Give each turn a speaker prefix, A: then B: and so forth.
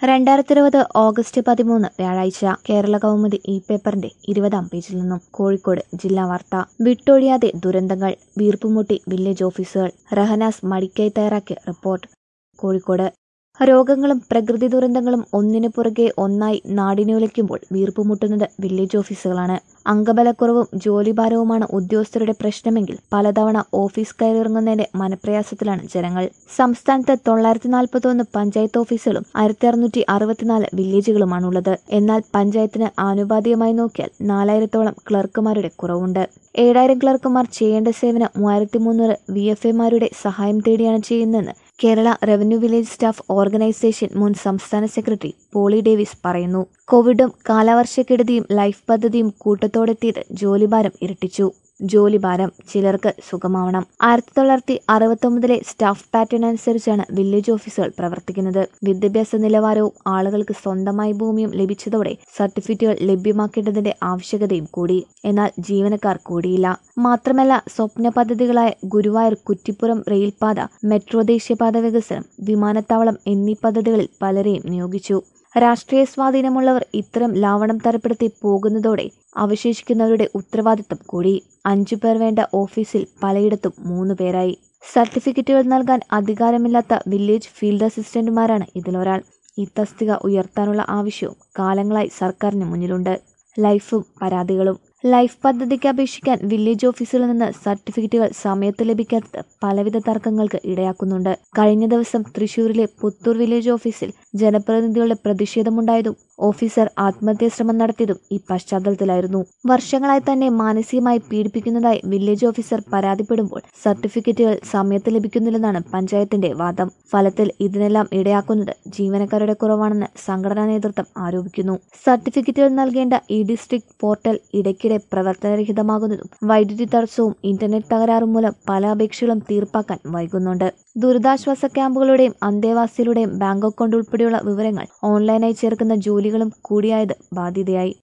A: രണ്ടായിരത്തി ഇരുപത് ഓഗസ്റ്റ് പതിമൂന്ന് വ്യാഴാഴ്ച കേരള കൗമുദി ഈ പേപ്പറിന്റെ ഇരുപതാം പേജിൽ നിന്നും കോഴിക്കോട് ജില്ലാ വാർത്ത വിട്ടൊഴിയാതെ ദുരന്തങ്ങൾ വീർപ്പുമുട്ടി വില്ലേജ് ഓഫീസുകൾ റഹനാസ് മടിക്കായി തയ്യാറാക്കിയ റിപ്പോർട്ട് കോഴിക്കോട് രോഗങ്ങളും പ്രകൃതി ദുരന്തങ്ങളും ഒന്നിനു പുറകെ ഒന്നായി നാടിനുലയ്ക്കുമ്പോൾ വീർപ്പുമുട്ടുന്നത് വില്ലേജ് ഓഫീസുകളാണ് അംഗബലക്കുറവും ജോലിഭാരവുമാണ് ഉദ്യോഗസ്ഥരുടെ പ്രശ്നമെങ്കിൽ പലതവണ ഓഫീസ് കയറിയിറങ്ങുന്നതിന്റെ മനപ്രയാസത്തിലാണ് ജനങ്ങൾ സംസ്ഥാനത്ത് തൊള്ളായിരത്തി നാൽപ്പത്തൊന്ന് പഞ്ചായത്ത് ഓഫീസുകളും ആയിരത്തി അറുന്നൂറ്റി അറുപത്തിനാല് വില്ലേജുകളുമാണുള്ളത് എന്നാൽ പഞ്ചായത്തിന് ആനുപാതികമായി നോക്കിയാൽ നാലായിരത്തോളം ക്ലർക്കുമാരുടെ കുറവുണ്ട് ഏഴായിരം ക്ലർക്കുമാർ ചെയ്യേണ്ട സേവനം മൂവായിരത്തി മുന്നൂറ് വി എഫ് എമാരുടെ സഹായം തേടിയാണ് ചെയ്യുന്നതെന്ന് Kerala revenue village staff organisation മുൻ സംസ്ഥാന സെക്രട്ടറി പോളി ഡേവിസ് പറയുന്നു കോവിഡും കാലവർഷക്കെടുതിയും ലൈഫ് പദ്ധതിയും കൂട്ടത്തോടെത്തിയത് ജോലിഭാരം ഇരട്ടിച്ചു ജോലിഭാരം ചിലർക്ക് സുഖമാവണം ആയിരത്തി തൊള്ളായിരത്തി അറുപത്തൊമ്പതിലെ സ്റ്റാഫ് പാറ്റേൺ അനുസരിച്ചാണ് വില്ലേജ് ഓഫീസുകൾ പ്രവർത്തിക്കുന്നത് വിദ്യാഭ്യാസ നിലവാരവും ആളുകൾക്ക് സ്വന്തമായി ഭൂമിയും ലഭിച്ചതോടെ സർട്ടിഫിക്കറ്റുകൾ ലഭ്യമാക്കേണ്ടതിന്റെ ആവശ്യകതയും കൂടി എന്നാൽ ജീവനക്കാർ കൂടിയില്ല മാത്രമല്ല സ്വപ്ന പദ്ധതികളായ ഗുരുവായൂർ കുറ്റിപ്പുറം റെയിൽപാത മെട്രോ ദേശീയപാത വികസനം വിമാനത്താവളം എന്നീ പദ്ധതികളിൽ പലരെയും നിയോഗിച്ചു രാഷ്ട്രീയ സ്വാധീനമുള്ളവർ ഇത്തരം ലാവണം തരപ്പെടുത്തി പോകുന്നതോടെ അവശേഷിക്കുന്നവരുടെ ഉത്തരവാദിത്തം കൂടി അഞ്ചു പേർ വേണ്ട ഓഫീസിൽ പലയിടത്തും മൂന്ന് പേരായി സർട്ടിഫിക്കറ്റുകൾ നൽകാൻ അധികാരമില്ലാത്ത വില്ലേജ് ഫീൽഡ് അസിസ്റ്റന്റുമാരാണ് ഇതിലൊരാൾ ഈ തസ്തിക ഉയർത്താനുള്ള ആവശ്യവും കാലങ്ങളായി സർക്കാരിന് മുന്നിലുണ്ട് ലൈഫും പരാതികളും ലൈഫ് പദ്ധതിക്ക് അപേക്ഷിക്കാൻ വില്ലേജ് ഓഫീസിൽ നിന്ന് സർട്ടിഫിക്കറ്റുകൾ സമയത്ത് ലഭിക്കാത്തത് പലവിധ തർക്കങ്ങൾക്ക് ഇടയാക്കുന്നുണ്ട് കഴിഞ്ഞ ദിവസം തൃശൂരിലെ പുത്തൂർ വില്ലേജ് ഓഫീസിൽ ജനപ്രതിനിധികളുടെ പ്രതിഷേധമുണ്ടായതും ഓഫീസർ ആത്മഹത്യാ ശ്രമം നടത്തിയതും ഈ പശ്ചാത്തലത്തിലായിരുന്നു വർഷങ്ങളായി തന്നെ മാനസികമായി പീഡിപ്പിക്കുന്നതായി വില്ലേജ് ഓഫീസർ പരാതിപ്പെടുമ്പോൾ സർട്ടിഫിക്കറ്റുകൾ സമയത്ത് ലഭിക്കുന്നില്ലെന്നാണ് പഞ്ചായത്തിന്റെ വാദം ഫലത്തിൽ ഇതിനെല്ലാം ഇടയാക്കുന്നത് ജീവനക്കാരുടെ കുറവാണെന്ന് സംഘടനാ നേതൃത്വം ആരോപിക്കുന്നു സർട്ടിഫിക്കറ്റുകൾ നൽകേണ്ട ഇ ഡിസ്ട്രിക്ട് പോർട്ടൽ ഇടയ്ക്കിടെ പ്രവർത്തനരഹിതമാകുന്നതും വൈദ്യുതി തടസ്സവും ഇന്റർനെറ്റ് തകരാറും മൂലം പല അപേക്ഷകളും തീർപ്പാക്കാൻ വൈകുന്നുണ്ട് ദുരിതാശ്വാസ ക്യാമ്പുകളുടെയും അന്തേവാസികളുടെയും ബാങ്ക് അക്കൗണ്ട് ഉൾപ്പെടെയുള്ള വിവരങ്ങൾ ഓൺലൈനായി ചേർക്കുന്ന ജോലികളും കൂടിയായത് ബാധ്യതയായി